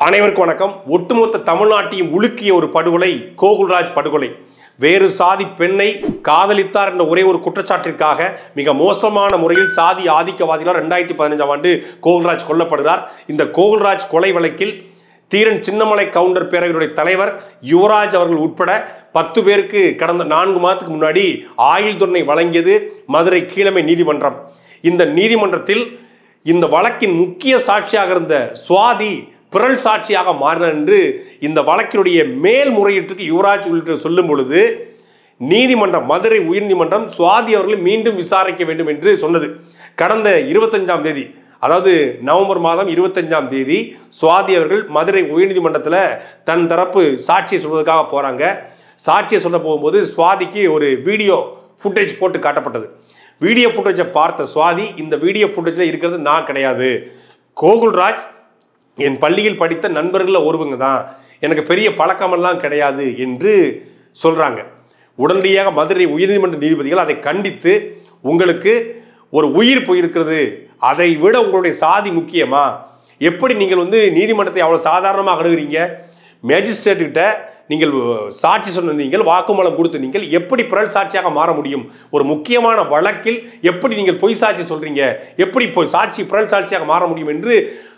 அனைவருக்கும் வணக்கம் ஒட்டுமொத்த தமிழ்நாட்டையும் உலுக்கிய ஒரு படுகொலை கோகுல்ராஜ் படுகொலை வேறு சாதி பெண்ணை காதலித்தார் என்ற ஒரே ஒரு குற்றச்சாட்டிற்காக மிக மோசமான முறையில் சாதி ஆதிக்கவாதிகளால் ரெண்டாயிரத்தி பதினஞ்சாம் ஆண்டு கோகுல்ராஜ் கொல்லப்படுகிறார் இந்த கோகுல்ராஜ் கொலை வழக்கில் தீரன் சின்னமலை கவுண்டர் பேரவையுடைய தலைவர் யுவராஜ் அவர்கள் உட்பட பத்து பேருக்கு கடந்த நான்கு மாதத்துக்கு முன்னாடி ஆயுள் தண்டனை வழங்கியது மதுரை கீழமை நீதிமன்றம் இந்த நீதிமன்றத்தில் இந்த வழக்கின் முக்கிய சாட்சியாக இருந்த சுவாதி பிறல் சாட்சியாக மாறினார் என்று இந்த வழக்கினுடைய மேல்முறையீட்டுக்கு யுவராஜ் உள்ளிட்ட சொல்லும் பொழுது நீதிமன்றம் மதுரை உயர்நீதிமன்றம் சுவாதி அவர்களை மீண்டும் விசாரிக்க வேண்டும் என்று சொன்னது கடந்த இருபத்தஞ்சாம் தேதி அதாவது நவம்பர் மாதம் இருபத்தஞ்சாம் தேதி சுவாதி அவர்கள் மதுரை உயர்நீதிமன்றத்தில் தன் தரப்பு சாட்சியை சொல்வதற்காக போகிறாங்க சாட்சியை சொல்ல போகும்போது சுவாதிக்கு ஒரு வீடியோ ஃபுட்டேஜ் போட்டு காட்டப்பட்டது வீடியோ ஃபுட்டேஜை பார்த்த சுவாதி இந்த வீடியோ ஃபுட்டேஜில் இருக்கிறது நான் கிடையாது கோகுல்ராஜ் என் பள்ளியில் படித்த நண்பர்களில் ஒருவங்க தான் எனக்கு பெரிய பழக்கமெல்லாம் கிடையாது என்று சொல்கிறாங்க உடனடியாக மதுரை உயர்நீதிமன்ற நீதிபதிகள் அதை கண்டித்து உங்களுக்கு ஒரு உயிர் போயிருக்கிறது அதை விட உங்களுடைய சாதி முக்கியமா எப்படி நீங்கள் வந்து நீதிமன்றத்தை அவ்வளோ சாதாரணமாக அணுகிறீங்க மேஜிஸ்ட்ரேட்டுக்கிட்ட நீங்கள் சாட்சி சொன்ன நீங்கள் வாக்குமூலம் கொடுத்த நீங்கள் எப்படி பிறல் சாட்சியாக மாற முடியும் ஒரு முக்கியமான வழக்கில் எப்படி நீங்கள் பொய் சாட்சி சொல்றீங்க எப்படி பொய் சாட்சி பிறல் சாட்சியாக மாற முடியும் என்று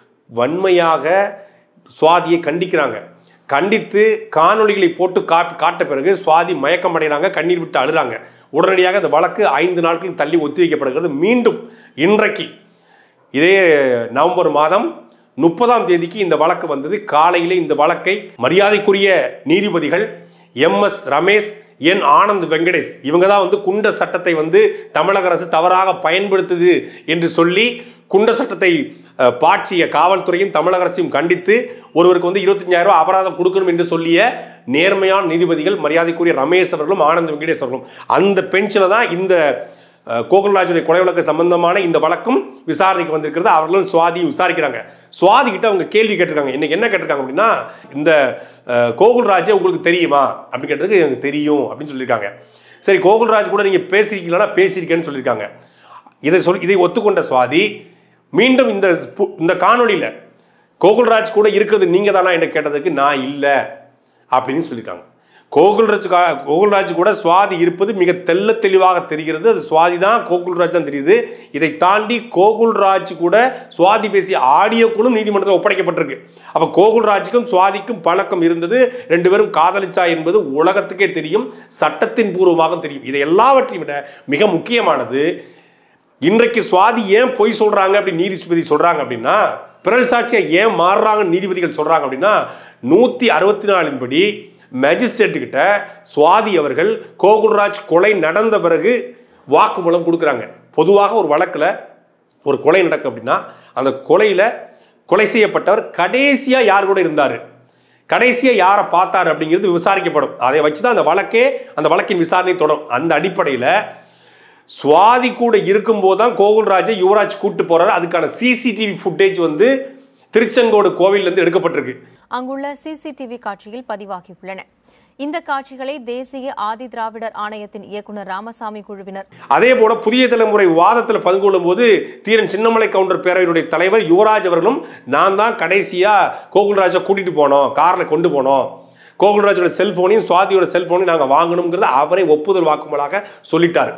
வன்மையாக சுவாதியை கண்டிக்கிறாங்க கண்டித்து காணொளிகளை போட்டு காப்பி காட்ட பிறகு சுவாதி மயக்கம் அடைகிறாங்க கண்ணீர் விட்டு அழுறாங்க உடனடியாக அந்த வழக்கு ஐந்து நாட்கள் தள்ளி ஒத்திவைக்கப்படுகிறது மீண்டும் இன்றைக்கு இதே நவம்பர் மாதம் முப்பதாம் தேதிக்கு இந்த வழக்கு வந்தது காலையிலே இந்த வழக்கை மரியாதைக்குரிய நீதிபதிகள் M S Ramesh N Anand Venkatesh இவங்க தான் வந்து குண்ட சட்டத்தை வந்து தமிழக அரசு தவறாக பயன்படுத்துது என்று சொல்லி குண்ட சட்டத்தை அஹ், பாற்றிய காவல்துறையும் தமிழக அரசையும் கண்டித்து ஒருவருக்கு வந்து இருபத்தஞ்சாயிரம் ரூபாய் அபராதம் கொடுக்கணும் என்று சொல்லிய நேர்மையான நீதிபதிகள் மரியாதைக்குரிய ரமேஷ் அவர்களும் ஆனந்த் வெங்கடேஷ் அவர்களும் அந்த பெஞ்சில் தான் இந்த அஹ், கோகுல்ராஜுடைய கொலை வழக்கு சம்பந்தமான இந்த வழக்கும் விசாரணைக்கு வந்திருக்கிறது அவர்களும் சுவாதி விசாரிக்கிறாங்க சுவாதி கிட்ட அவங்க கேள்வி கேட்டிருக்காங்க இன்னைக்கு என்ன கேட்டிருக்காங்க அப்படின்னா இந்த அஹ், கோகுல்ராஜே உங்களுக்கு தெரியுமா அப்படின்னு கேட்டதுக்கு எனக்கு தெரியும் அப்படின்னு சொல்லியிருக்காங்க சரி கோகுல்ராஜ் கூட நீங்கள் பேசியிருக்கீங்களா பேசியிருக்கேன்னு சொல்லியிருக்காங்க இதை சொல் இதை ஒத்துக்கொண்ட சுவாதி மீண்டும் இந்த பு- இந்த காணொளியில் கோகுல்ராஜ் கூட இருக்கிறது நீங்க தானா என்று கேட்டதுக்கு நான் இல்லை அப்படின்னு சொல்லியிருக்காங்க கோகுல்ராஜ் கா- கோகுல்ராஜ் கூட சுவாதி இருப்பது மிக தெள்ள தெளிவாக தெரிகிறது அது சுவாதி தான் கோகுல்ராஜ் தான் தெரியுது இதை தாண்டி கோகுல்ராஜ் கூட சுவாதி பேசிய ஆடியோக்களும் நீதிமன்றத்தில் ஒப்படைக்கப்பட்டிருக்கு அப்போ கோகுல்ராஜுக்கும் சுவாதிக்கும் பழக்கம் இருந்தது ரெண்டு பேரும் காதலிச்சா என்பது உலகத்துக்கே தெரியும் சட்டத்தின் பூர்வமாக தெரியும் இதை எல்லாவற்றையும் விட மிக முக்கியமானது இன்றைக்கு சுவாதி ஏன் பொய் சொல்றாங்க அப்படி நீதிபதி சொல்றாங்க அப்படின்னா பிறல் சாட்சியை ஏன் மாறுறாங்கன்னு நீதிபதிகள் சொல்றாங்க அப்படின்னா நூத்தி அறுபத்தி நாலின் படி மேஜிஸ்ட்ரேட்டு கிட்ட சுவாதி அவர்கள் கோகுல்ராஜ் கொலை நடந்த பிறகு வாக்குமூலம் கொடுக்குறாங்க பொதுவாக ஒரு வழக்கில் ஒரு கொலை நடக்கு அப்படின்னா அந்த கொலையில கொலை செய்யப்பட்டவர் கடைசியா யார் கூட இருந்தாரு கடைசியா யாரை பார்த்தாரு அப்படிங்கிறது விசாரிக்கப்படும் அதை வச்சு தான் அந்த வழக்கே அந்த வழக்கின் விசாரணை தொடரும் அந்த அடிப்படையில் சுவாதி கூட இருக்கும்போது தான் கோகுல்ராஜை யுவராஜ் கூட்டு போறாரு அதுக்கான சிசிடிவி ஃபுட்டேஜ் வந்து திருச்செங்கோடு கோவில்ல இருந்து எடுக்கப்பட்டிருக்கு அங்குள்ள சிசிடிவி காட்சியில் பதிவாகியுள்ளன இந்த காட்சிகளை தேசிய ஆதி திராவிடர் ஆணையத்தின் இயக்குநர் ராமசாமி குழுவினர் அதே போல புதிய தலைமுறை வாதத்தில் பங்கு கொள்ளும் போது தீரன் சின்னமலை கவுண்டர் பேரவையுடைய தலைவர் யுவராஜ் அவர்களும் நான் தான் கடைசியா கோகுல்ராஜை கூட்டிட்டு போனோம் கார்ல கொண்டு போனோம் கோகுல்ராஜோட செல்போனையும் சுவாதியோட செல்போனையும் நாங்கள் வாங்கணுங்கிறத அவரே ஒப்புதல் வாக்குமூலாக சொல்லிட்டாரு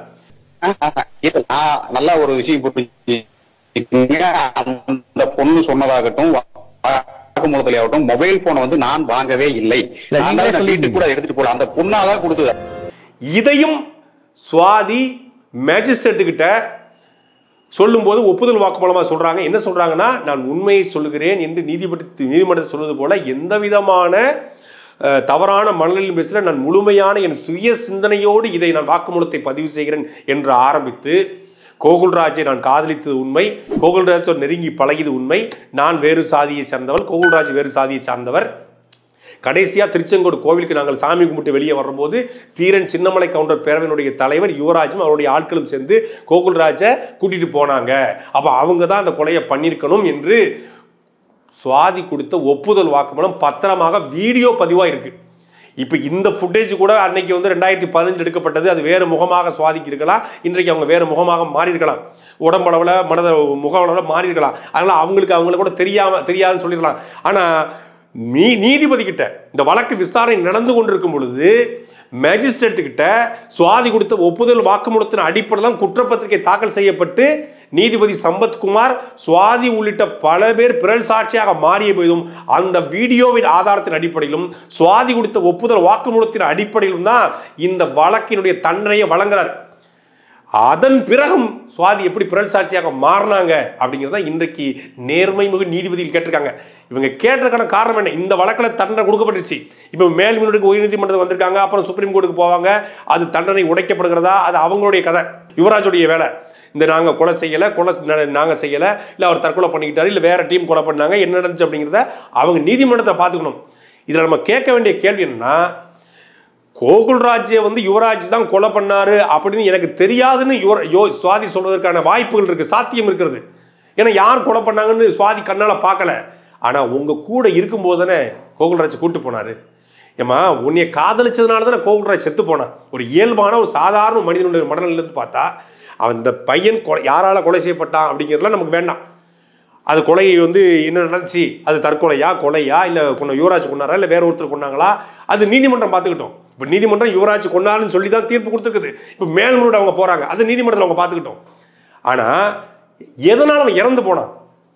இது நான் நல்ல ஒரு விஷயம் புரிஞ்சுக்கீங்க. அந்த பொண்ணு சொன்னதாகட்டும் வாக்குமூலத்திலே ஆகட்டும் மொபைல் போனை வந்து நான் வாங்கவே இல்லை இல்ல, நான் நீங்களே தான் சொல்லிட்டீங்க. வீட்டுக்கு கூட எடுத்துட்டு போல அந்த பொண்ணாதான் கொடுத்தது இதையும் சுவாதி மேஜிஸ்ட்ரேட்டு கிட்ட சொல்லும்போது ஒப்புதல் வாக்குமூலமா சொல்றாங்க என்ன சொல்றாங்கன்னா நான் உண்மையை சொல்லுகிறேன் என்று நீதிபதி நீதிமன்றத்தில் சொல்வது போல எந்த விதமான அஹ், தவறான மனநிலையில் பேசுகிற நான் முழுமையான என் சுய சிந்தனையோடு இதை நான் வாக்குமூலத்தை பதிவு செய்கிறேன் என்று ஆரம்பித்து கோகுல்ராஜை நான் காதலித்தது உண்மை கோகுல்ராஜோடு நெருங்கி பழகியது உண்மை நான் வேறு சாதியை சார்ந்தவர் கோகுல்ராஜ் வேறு சாதியை சார்ந்தவர் கடைசியா திருச்செங்கோடு கோவிலுக்கு நாங்கள் சாமி கும்பிட்டு வெளியே வரும்போது தீரன் சின்னமலை கவுண்டர் பேரவையினுடைய தலைவர் யுவராஜும் அவருடைய ஆட்களும் சேர்ந்து கோகுல்ராஜை கூட்டிட்டு போனாங்க அப்ப அவங்க தான் அந்த கொலையை பண்ணியிருக்கணும் என்று சுவாதி கொடுத்த ஒப்புதல் வாக்குமூலம் பத்திரமாக வீடியோ பதிவாக இருக்கு இப்போ இந்த ஃபுட்டேஜ் கூட அன்னைக்கு வந்து ரெண்டாயிரத்தி பதினஞ்சு எடுக்கப்பட்டது அது வேறு முகமாக சுவாதிக்கு இருக்கலாம் இன்றைக்கு அவங்க வேறு முகமாக மாறி இருக்கலாம் உடம்பளவில் மனத முக அளவில் மாறி இருக்கலாம் அதனால் அவங்களுக்கு அவங்களுக்கு கூட தெரியாம தெரியாதுன்னு சொல்லிடலாம் ஆனால் நீ நீதிபதி கிட்ட இந்த வழக்கு விசாரணை நடந்து கொண்டிருக்கும் பொழுது மேஜிஸ்ட்ரேட் கிட்ட சுவாதி கொடுத்த ஒப்புதல் வாக்குமூலத்தின் அடிப்படையில் தான் குற்றப்பத்திரிகை தாக்கல் செய்யப்பட்டு நீதிபதி சம்பத்குமார் சுவாதி உள்ளிட்ட பல பேர் பிறல் சாட்சியாக மாறிய போதும் அந்த வீடியோவின் ஆதாரத்தின் அடிப்படையிலும் சுவாதி கொடுத்த ஒப்புதல் வாக்குமூலத்தின் அடிப்படையிலும் தான் இந்த வழக்கினுடைய தண்டனையை வழங்குறார் அதன் பிறகும் சுவாதி எப்படி பிறல் சாட்சியாக மாறினாங்க அப்படிங்கிறத இன்றைக்கு நேர்மை மிகு நீதிபதிகள் கேட்டிருக்காங்க இவங்க கேட்டதுக்கான காரணம் என்ன இந்த வழக்கில் தண்டனை கொடுக்கப்பட்டுச்சு இப்போ மேல்முறைக்கு உயர்நீதிமன்றத்தில் வந்திருக்காங்க அப்புறம் சுப்ரீம் கோர்ட்டுக்கு போவாங்க அது தண்டனை உடைக்கப்படுகிறதா அது அவங்களுடைய கதை யுவராஜுடைய வேலை இந்த நாங்கள் கொலை செய்யலை கொலை நாங்கள் செய்யலை இல்லை அவர் தற்கொலை பண்ணிக்கிட்டாரு இல்லை வேற டீம் கொலை பண்ணாங்க என்ன நடந்துச்சு அப்படிங்கிறத அவங்க நீதிமன்றத்தை பார்த்துக்கணும் இதில் நம்ம கேட்க வேண்டிய கேள்வி என்னன்னா கோகுல்ராஜை வந்து யுவராஜ் தான் கொலை பண்ணாரு அப்படின்னு எனக்கு தெரியாதுன்னு யுவ யோ சுவாதி சொல்வதற்கான வாய்ப்புகள் இருக்கு சாத்தியம் இருக்கிறது ஏன்னா யார் கொலை பண்ணாங்கன்னு சுவாதி கண்ணால பார்க்கல ஆனா உங்க கூட இருக்கும்போது தானே கோகுல்ராஜ் கூட்டு போனாரு ஏமா உன்னைய காதலிச்சதுனால தானே கோகுல்ராஜ் செத்து போனான் ஒரு இயல்பான ஒரு சாதாரண மனிதனுடைய மனநிலையிலிருந்து பார்த்தா அந்த பையன் கொலை யாரால கொலை செய்யப்பட்டான் அப்படிங்கிறதுலாம் நமக்கு வேண்டாம் அது கொலை வந்து என்ன நடந்துச்சு அது தற்கொலையா கொலையா இல்லை கொண்ட யுவராஜ் கொண்டாரா இல்லை வேற ஒருத்தர் கொண்டாங்களா அது நீதிமன்றம் பார்த்துக்கிட்டோம் இப்போ நீதிமன்றம் யுவராஜ் கொண்டாருன்னு சொல்லி தான் தீர்ப்பு கொடுத்துருக்குது இப்போ மேல்முறையீடு அவங்க போகிறாங்க அது நீதிமன்றத்தில் அவங்க பார்த்துக்கிட்டோம் ஆனால் எதனால் அவன் இறந்து போனான்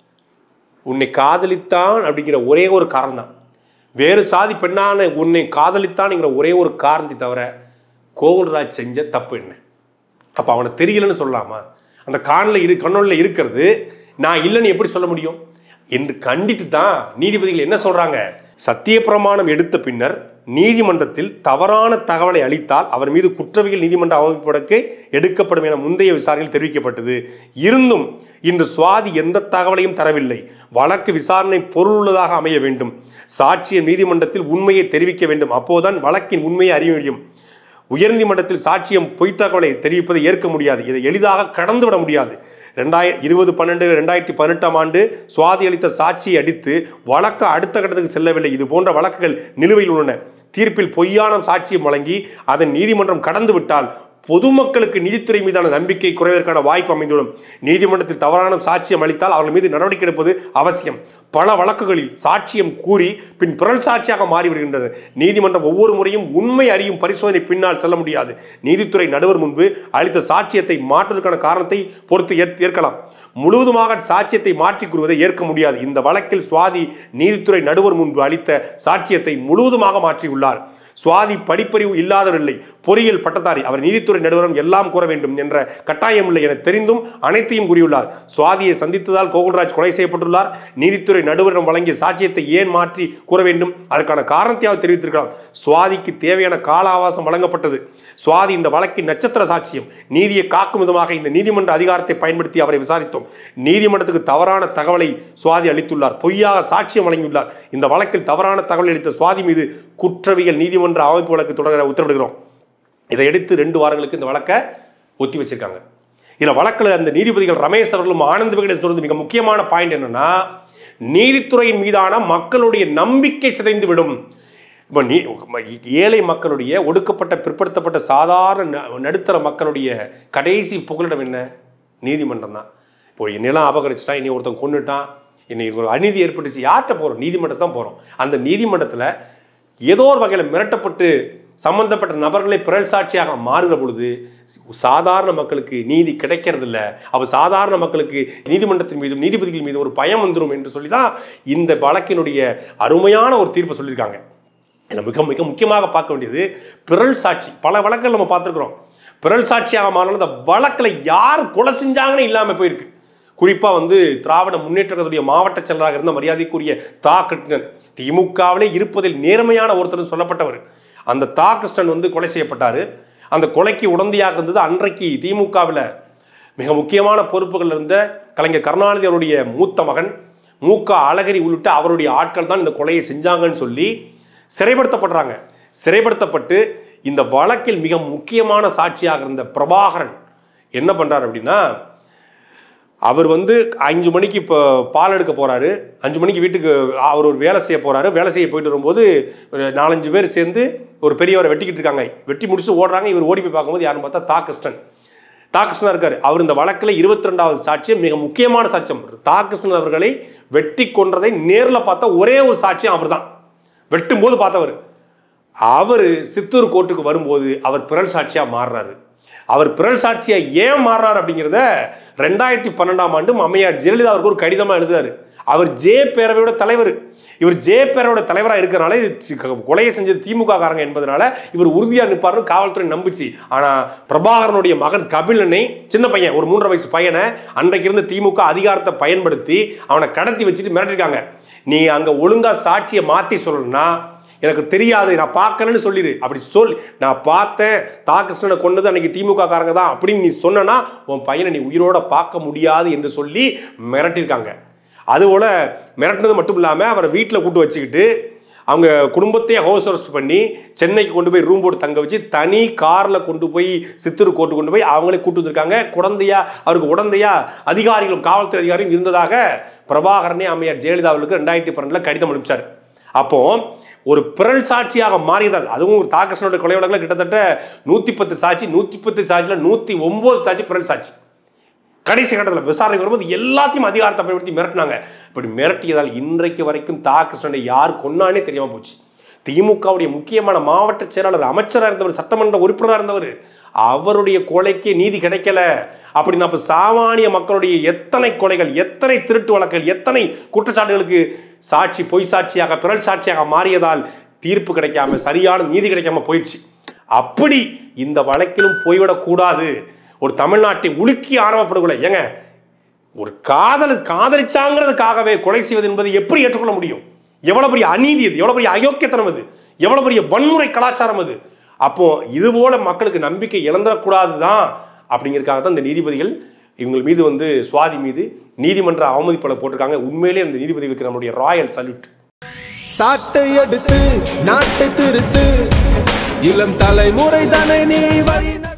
உன்னை காதலித்தான் அப்படிங்கிற ஒரே ஒரு காரணம் தான் வேறு சாதி பெண்ணான உன்னை காதலித்தான்ங்கிற ஒரே ஒரு காரணத்தை தவிர கோகுல்ராஜ் செஞ்ச தப்பு என்ன அப்போ அவனை தெரியலன்னு சொல்லலாமா அந்த காணில் இரு கண்ணொல்ல இருக்கிறது நான் இல்லைன்னு எப்படி சொல்ல முடியும் என்று கண்டித்து தான் நீதிபதிகள் என்ன சொல்றாங்க சத்தியப்பிரமாணம் எடுத்த பின்னர் நீதிமன்றத்தில் தவறான தகவலை அளித்தால் அவர் மீது குற்றவியல் நீதிமன்ற அவமதிப்பு எடுக்கப்படும் என முந்தைய விசாரணையில் தெரிவிக்கப்பட்டது இருந்தும் இன்று சுவாதி எந்த தகவலையும் தரவில்லை வழக்கு விசாரணை பொருளுள்ளதாக அமைய வேண்டும் சாட்சியம் நீதிமன்றத்தில் உண்மையை தெரிவிக்க வேண்டும் அப்போதுதான் வழக்கின் உண்மையை அறிய முடியும் உயர்நீதிமன்றத்தில் சாட்சியம் பொய்த் தகவலை தெரிவிப்பதை ஏற்க முடியாது இதை எளிதாக கடந்து விட முடியாது ரெண்டாய இருபது பன்னெண்டு ரெண்டாயிரத்தி பதினெட்டாம் ஆண்டு சுவாதி அளித்த சாட்சியை அடித்து வழக்கு அடுத்த கட்டத்துக்கு செல்லவில்லை இது போன்ற வழக்குகள் நிலுவையில் உள்ளன தீர்ப்பில் பொய்யான சாட்சியம் வழங்கி அதன் நீதிமன்றம் கடந்து விட்டால் பொதுமக்களுக்கு நீதித்துறை மீதான நம்பிக்கை குறைவதற்கான வாய்ப்பு அமைந்துவிடும் நீதிமன்றத்தில் தவறான சாட்சியம் அளித்தால் அவர்கள் மீது நடவடிக்கை எடுப்பது அவசியம் பல வழக்குகளில் சாட்சியம் கூறி பின் பிறல் சாட்சியாக மாறிவிடுகின்றனர் நீதிமன்றம் ஒவ்வொரு முறையும் உண்மை அறியும் பரிசோதனை பின்னால் செல்ல முடியாது நீதித்துறை நடுவர் முன்பு அளித்த சாட்சியத்தை மாற்றுவதற்கான காரணத்தை பொறுத்து ஏற்- ஏற்கலாம் முழுவதுமாக சாட்சியத்தை மாற்றிக் கூறுவதை ஏற்க முடியாது இந்த வழக்கில் சுவாதி நீதித்துறை நடுவர் முன்பு அளித்த சாட்சியத்தை முழுவதுமாக மாற்றியுள்ளார் சுவாதி படிப்பறிவு இல்லாதவரில்லை பொறியியல் பட்டதாரி அவர் நீதித்துறை நடுவரம் எல்லாம் கூற வேண்டும் என்ற கட்டாயம் இல்லை என தெரிந்தும் அனைத்தையும் கூறியுள்ளார் சுவாதியை சந்தித்ததால் கோகுல்ராஜ் கொலை செய்யப்பட்டுள்ளார் நீதித்துறை நடுவரிடம் வழங்கிய சாட்சியத்தை ஏன் மாற்றி கூற வேண்டும் அதற்கான காரணத்தையாவது தெரிவித்திருக்கலாம் சுவாதிக்கு தேவையான கால அவகாசம் வழங்கப்பட்டது சுவாதி இந்த வழக்கின் நட்சத்திர சாட்சியம் நீதியை காக்கும் விதமாக இந்த நீதிமன்ற அதிகாரத்தை பயன்படுத்தி அவரை விசாரித்தோம் நீதிமன்றத்துக்கு தவறான தகவலை சுவாதி அளித்துள்ளார் பொய்யாக சாட்சியம் வழங்கியுள்ளார் இந்த வழக்கில் தவறான தகவல் அளித்த சுவாதி மீது குற்றவியல் நீதிமன்ற அமைப்பு வழக்கு தொடர உத்தரவிடுகிறோம் இதை எடுத்து ரெண்டு வாரங்களுக்கு இந்த வழக்கை ஒத்தி வச்சிருக்காங்க இதில் வழக்கில் அந்த நீதிபதிகள் ரமேஷ் அவர்களும் ஆனந்த் விகடேஷ் சொல்றது மிக முக்கியமான பாயிண்ட் என்னன்னா நீதித்துறையின் மீதான மக்களுடைய நம்பிக்கை சிதைந்து விடும் இப்போ நீ ஏழை மக்களுடைய ஒடுக்கப்பட்ட பிற்படுத்தப்பட்ட சாதாரண ந- நடுத்தர மக்களுடைய கடைசி புகலிடம் என்ன நீதிமன்றம் தான் இப்போ என் நிலம் அபகரிச்சிட்டான் இனி ஒருத்தன் கொண்டுட்டான் இன்னைக்கு ஒரு அநீதி ஏற்பட்டுச்சு யார்கிட்ட போகிறோம் நீதிமன்றம் தான் போகிறோம் அந்த நீதிமன்றத்தில் ஏதோ ஒரு வகையில் மிரட்டப்பட்டு சம்பந்தப்பட்ட நபர்களை பிறல் சாட்சியாக மாறுகிற பொழுது சாதாரண மக்களுக்கு நீதி கிடைக்கிறது இல்ல அப்ப சாதாரண மக்களுக்கு நீதிமன்றத்தின் மீதும் நீதிபதிகள் மீது ஒரு பயம் வந்துடும் என்று சொல்லி தான் இந்த வழக்கினுடைய அருமையான ஒரு தீர்ப்பை சொல்லியிருக்காங்க இதில் மிக மிக முக்கியமாக பார்க்க வேண்டியது பிறல் சாட்சி பல வழக்குகள் நம்ம பார்த்துருக்குறோம் பிறல் சாட்சியாக மாறின அந்த வழக்கில் யார் கொலை செஞ்சாங்கன்னு இல்லாமல் போயிருக்கு குறிப்பாக வந்து திராவிட முன்னேற்ற கழகத்துடைய மாவட்ட செயலராக இருந்த மரியாதைக்குரிய தா கிருஷ்ணன் திமுகவிலே இருப்பதில் நேர்மையான ஒருத்தர் சொல்லப்பட்டவர் அந்த தா கிருஷ்ணன் வந்து கொலை செய்யப்பட்டார் அந்த கொலைக்கு உடந்தையாக இருந்தது அன்றைக்கு திமுகவில் மிக முக்கியமான பொறுப்புகள் இருந்த கலைஞர் கருணாநிதி அவருடைய மூத்த மகன் மூக்க அழகிரி உள்ளிட்ட அவருடைய ஆட்கள் தான் இந்த கொலையை செஞ்சாங்கன்னு சொல்லி சிறைப்படுத்தப்படுறாங்க சிறைப்படுத்தப்பட்டு இந்த வழக்கில் மிக முக்கியமான சாட்சியாக இருந்த பிரபாகரன் என்ன பண்றார் அப்படின்னா அவர் வந்து அஞ்சு மணிக்கு இப்போ பால் எடுக்க போறாரு அஞ்சு மணிக்கு வீட்டுக்கு அவர் ஒரு வேலை செய்ய போறாரு வேலை செய்ய போயிட்டு வரும்போது ஒரு நாலஞ்சு பேர் சேர்ந்து ஒரு பெரியவரை வெட்டிக்கிட்டு இருக்காங்க வெட்டி முடிச்சு ஓடுறாங்க இவர் ஓடி போய் பார்க்கும்போது யாருன்னு பார்த்தா தா கிருஷ்ணன் தா கிருஷ்ணன் இருக்காரு அவர் இந்த வழக்கில் இருபத்தி ரெண்டாவது சாட்சியம் மிக முக்கியமான சாட்சியம் தா கிருஷ்ணன் அவர்களை வெட்டி கொன்றதை நேரில் பார்த்த ஒரே ஒரு சாட்சியம் அவர்தான் வெட்டும்போது பார்த்தவர் அவர் சித்தூர் கோர்ட்டுக்கு வரும்போது அவர் பிறல் சாட்சியா மாறுறாரு அவர் பிறல் சாட்சியா ஏன் மாறுறாரு அப்படிங்கிறத ரெண்டாயிரத்தி பன்னெண்டாம் ஆண்டு அம்மையார் ஜெயலலிதா அவருக்கு ஒரு கடிதமா எழுதுறாரு அவர் ஜே பேரவையோட தலைவர் இவர் ஜே பேரவையோட தலைவராக இருக்கிறனால இது சி- கொலையை செஞ்சது திமுக காரங்க என்பதனால இவர் உறுதியா நிற்பாருன்னு காவல்துறை நம்புச்சு ஆனா பிரபாகரனுடைய மகன் கபிலனை சின்ன பையன் ஒரு மூன்றரை வயசு பையனை அன்றைக்கு இருந்த திமுக அதிகாரத்தை பயன்படுத்தி அவனை கடத்தி வச்சுட்டு மிரட்டிருக்காங்க நீ அங்க ஒழுங்கா சாட்சியை மாத்தி சொல்லணும்னா எனக்கு தெரியாது நான் பார்க்கலன்னு சொல்லிடு அப்படி சொல் நான் பார்த்தேன் தா கிருஷ்ணனை கொண்டது அன்னைக்கு திமுக காரங்க தான் அப்படின்னு நீ சொன்னனா உன் பையனை நீ உயிரோட பார்க்க முடியாது என்று சொல்லி மிரட்டியிருக்காங்க அதுபோல மிரட்டினது மட்டும் இல்லாமல் அவரை வீட்டில் கூட்டு வச்சுக்கிட்டு அவங்க குடும்பத்தையே ஹவுஸ் அரெஸ்ட் பண்ணி சென்னைக்கு கொண்டு போய் ரூம் போட்டு தங்க வச்சு தனி காரில் கொண்டு போய் சித்தூர் கோர்ட்டு கொண்டு போய் அவங்களே கூட்டு வந்திருக்காங்க குழந்தையா அவருக்கு உடந்தையா அதிகாரிகளும் காவல்துறை அதிகாரியும் இருந்ததாக பிரபாகரனே அம்மையார் ஜெயலலிதா அவர்களுக்கு ரெண்டாயிரத்தி பன்னெண்டில் கடிதம் அனுப்பிச்சார் அப்போ ஒரு பிறல் சாட்சியாக மாறியதால் அதுவும் ஒரு தாக்கசனுடைய கொலை வழக்கில் கிட்டத்தட்ட நூற்றி பத்து சாட்சி நூற்றி பத்து சாட்சியில் நூற்றி ஒம்பது சாட்சி பிறல் சாட்சி கடைசி கட்டத்தில் விசாரணை வரும்போது எல்லாத்தையும் அதிகாரத்தை பயன்படுத்தி மிரட்டினாங்க இப்படி மிரட்டியதால் இன்றைக்கு வரைக்கும் தா கிருஷ்ணனை யார் கொன்னானே தெரியாம போச்சு திமுகவுடைய முக்கியமான மாவட்ட செயலாளர் அமைச்சராக இருந்தவர் சட்டமன்ற உறுப்பினராக இருந்தவர் அவருடைய கொலைக்கு நீதி கிடைக்கல அப்படின்னா அப்ப சாமானிய மக்களுடைய எத்தனை கொலைகள் எத்தனை திருட்டு வழக்குகள் எத்தனை குற்றச்சாட்டுகளுக்கு சாட்சி பொய் சாட்சியாக பிறல் சாட்சியாக மாறியதால் தீர்ப்பு கிடைக்காம சரியான நீதி கிடைக்காம போயிடுச்சு அப்படி இந்த வழக்கிலும் போய்விடக்கூடாது ஒரு தமிழ்நாட்டை உலுக்கி ஆணவப்படுகொலை ஏங்க ஒரு காதல் காதலிச்சாங்கிறதுக்காகவே கொலை செய்வது என்பது எப்படி ஏற்றுக்கொள்ள முடியும் எவ்வளவு பெரிய அநீதி இது எவ்வளவு பெரிய அயோக்கியத்தனம் அது எவ்வளவு பெரிய வன்முறை கலாச்சாரம் அது அப்போ இது போல மக்களுக்கு நம்பிக்கை இழந்துடக்கூடாது தான் அப்படிங்கிறதுக்காக தான் இந்த நீதிபதிகள் இவங்க மீது வந்து சுவாதி மீது நீதிமன்ற அவமதிப்பலை போட்டிருக்காங்க உண்மையிலே அந்த நீதிபதிகளுக்கு நம்மளுடைய ராயல் சல்யூட் சாட்டை எடுத்து நாட்டை திருத்து இளம் தலைமுறை தானே நீ வழி